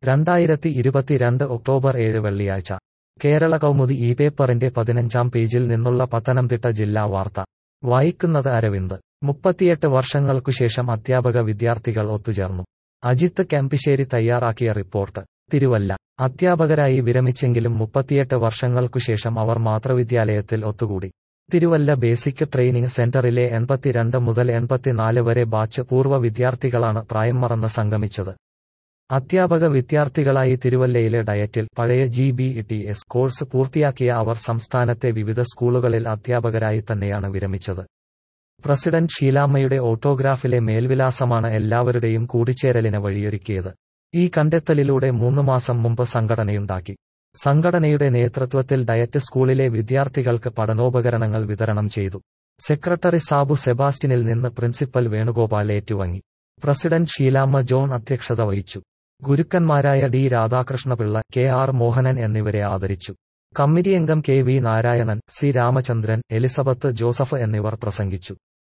രണ്ടായിരത്തി ഇരുപത്തിരണ്ട് ഒക്ടോബർ ഏഴ് വെള്ളിയാഴ്ച കേരള കൗമുദി ഈ പേപ്പറിന്റെ പതിനഞ്ചാം പേജിൽ നിന്നുള്ള പത്തനംതിട്ട ജില്ലാ വാർത്ത വായിക്കുന്നത് അരവിന്ദ് മുപ്പത്തിയെട്ട് വർഷങ്ങൾക്കുശേഷം അധ്യാപക വിദ്യാർത്ഥികൾ ഒത്തുചേർന്നു അജിത്ത് കെമ്പിശ്ശേരി തയ്യാറാക്കിയ റിപ്പോർട്ട് തിരുവല്ല അധ്യാപകരായി വിരമിച്ചെങ്കിലും മുപ്പത്തിയെട്ട് വർഷങ്ങൾക്കുശേഷം അവർ മാതൃവിദ്യാലയത്തിൽ ഒത്തുകൂടി തിരുവല്ല ബേസിക് ട്രെയിനിംഗ് സെന്ററിലെ എൺപത്തിരണ്ട് മുതൽ എൺപത്തിനാല് വരെ ബാച്ച് പൂർവ്വ വിദ്യാർത്ഥികളാണ് പ്രായം മറന്ന് സംഗമിച്ചത് അധ്യാപക വിദ്യാർത്ഥികളായി തിരുവല്ലയിലെ ഡയറ്റിൽ പഴയ G B T S course പൂർത്തിയാക്കിയ അവർ സംസ്ഥാനത്തെ വിവിധ സ്കൂളുകളിൽ അധ്യാപകരായി തന്നെയാണ് വിരമിച്ചത് പ്രസിഡന്റ് ഷീലാമ്മയുടെ ഓട്ടോഗ്രാഫിലെ മേൽവിലാസമാണ് എല്ലാവരുടെയും കൂടിച്ചേരലിന് വഴിയൊരുക്കിയത് ഈ കണ്ടെത്തലിലൂടെ മൂന്ന് മാസം മുമ്പ് സംഘടനയുണ്ടാക്കി സംഘടനയുടെ നേതൃത്വത്തിൽ ഡയറ്റ് സ്കൂളിലെ വിദ്യാർത്ഥികൾക്ക് പഠനോപകരണങ്ങൾ വിതരണം ചെയ്തു സെക്രട്ടറി സാബു സെബാസ്റ്റ്യനിൽ നിന്ന് പ്രിൻസിപ്പൽ വേണുഗോപാൽ ഏറ്റുവാങ്ങി പ്രസിഡന്റ് ഷീലാമ്മ ജോൺ അധ്യക്ഷത വഹിച്ചു ഗുരുക്കന്മാരായ D Radhakrishna Pillai K R Mohanan എന്നിവരെ ആദരിച്ചു കമ്മിറ്റി അംഗം K V Narayanan C Ramachandran Elizabeth Joseph എന്നിവർ പ്രസംഗിച്ചു